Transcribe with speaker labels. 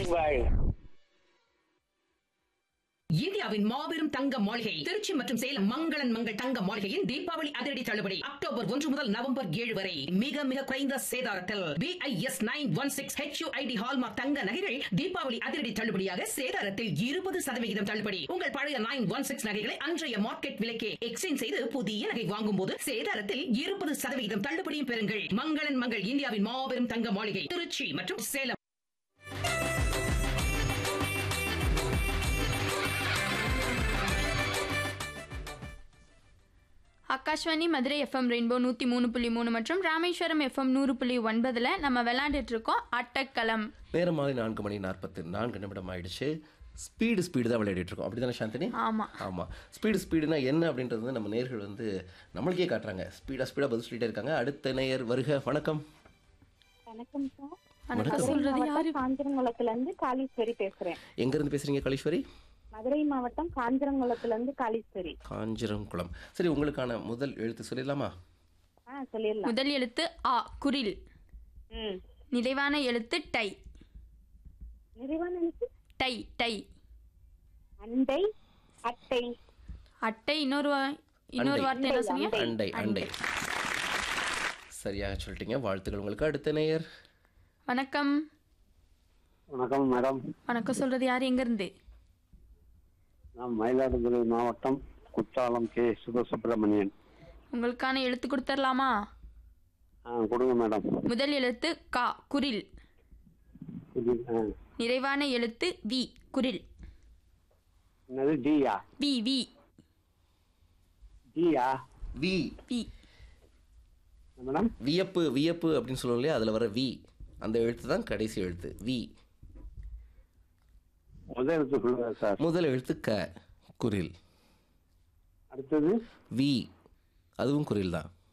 Speaker 1: உங்கள்
Speaker 2: இந்தியாவின் மாபெரும் தங்க மாளிகை திருச்சி மற்றும் சேலம் மங்களன் மங்கள் தங்க மாளிகையின் தீபாவளி அதிரடி தள்ளுபடி அக்டோபர் ஒன்று முதல் நவம்பர் ஏழு வரை மிக மிக குறைந்த சேதாரத்தில் BIS nine one six HUID hallmark தங்க நகைகள் தீபாவளி அதிரடி தள்ளுபடியாக சேதாரத்தில் இருபது சதவிகிதம் தள்ளுபடி உங்கள் பழைய நைன் ஒன் சிக்ஸ் நகைகளை அன்றைய மார்க்கெட் விலைக்கே எக்ஸ்சேஞ்ச் செய்து புதிய நகை வாங்கும் போது சேதாரத்தில் இருபது சதவிகிதம் தள்ளுபடியும் பெறுங்கள் மங்களன் மங்கள் இந்தியாவின் மாபெரும் தங்க மாளிகை திருச்சி மற்றும் சேலம்
Speaker 3: ஆகாஷ்வாணி மதுரை எஃப்எம் ரெயின்போ நூற்றி மூணு புள்ளி மூணு மற்றும் ராமேஸ்வரம் எஃப்எம் நூறு புள்ளி ஒன்பதில் நம்ம விளையாண்டுட்டு இருக்கோம் அட்டக்களம்
Speaker 4: நேரம் மாலை நான்கு மணி நாற்பத்து நான்கு நிமிடம் ஆயிடுச்சு ஸ்பீடு ஸ்பீடு தான் விளையாடிட்டு இருக்கோம் அப்படி தானே சாந்தினி
Speaker 3: ஆமாம்
Speaker 4: ஆமாம் ஸ்பீடு ஸ்பீடுனா என்ன அப்படின்றது வந்து நம்ம நேர்கள் வந்து நம்மளுக்கே காட்டுறாங்க ஸ்பீடாக ஸ்பீடாக பதில் சொல்லிட்டே இருக்காங்க அடுத்த நேயர் வருக வணக்கம்
Speaker 5: வணக்கம் சார்
Speaker 3: வணக்கம் சொல்றது யாரு
Speaker 5: மாவட்டம் காஞ்சிரங்குளத்துல இருந்து காளீஸ்வரி பேசுறேன்
Speaker 4: எங்கேருந்து பேசுகிறீங்க கலீஸ்வரி
Speaker 5: மதுரை மாவட்டம் காஞ்சிரங்குளத்துல இருந்து காளீஸ்வரி
Speaker 4: காஞ்சிரங்குளம் சரி உங்களுக்கான முதல் எழுத்து சொல்லிடலாமா
Speaker 5: ஆ சொல்லிடலாம்
Speaker 3: முதல் எழுத்து ஆ குரில்
Speaker 5: ம்
Speaker 3: நிறைவான எழுத்து டை
Speaker 5: நிறைவான எழுத்து
Speaker 3: டை டை
Speaker 5: அண்டை அட்டை
Speaker 3: அட்டை இன்னொரு வா- இன்னொரு
Speaker 4: அண்டை.
Speaker 3: வார்த்தை என்ன சொன்னீங்க
Speaker 4: அண்டை அண்டை சரியாக சொல்லிட்டீங்க வாழ்த்துக்கள் உங்களுக்கு அடுத்த நேயர்
Speaker 3: வணக்கம்
Speaker 1: வணக்கம் மேடம்
Speaker 3: வணக்கம் சொல்றது யார் எங்கேருந்து
Speaker 1: நான் மயிலாடுதுறை மாவட்டம் குற்றாலம் கே சுபசுப்பிரமணியன்
Speaker 3: உங்களுக்கான எழுத்து கொடுத்துடலாமா
Speaker 1: ஆ கொடுங்க மேடம்
Speaker 3: முதல் எழுத்து கா குரில்
Speaker 1: இது, ஆ.
Speaker 3: நிறைவான எழுத்து வி குரில்
Speaker 1: என்னது டியா
Speaker 3: வி வி
Speaker 1: டியா
Speaker 4: வி
Speaker 3: வி
Speaker 1: மேடம்
Speaker 4: வியப்பு வியப்பு அப்படின்னு சொல்லுவோம் இல்லையா அதில் வர வி அந்த எழுத்து தான் கடைசி எழுத்து வி
Speaker 1: முதல் எழுத்து சொல்லுங்க சார்
Speaker 4: முதல் எழுத்து க குரில்
Speaker 1: அடுத்தது
Speaker 4: வி அதுவும் குரில் தான்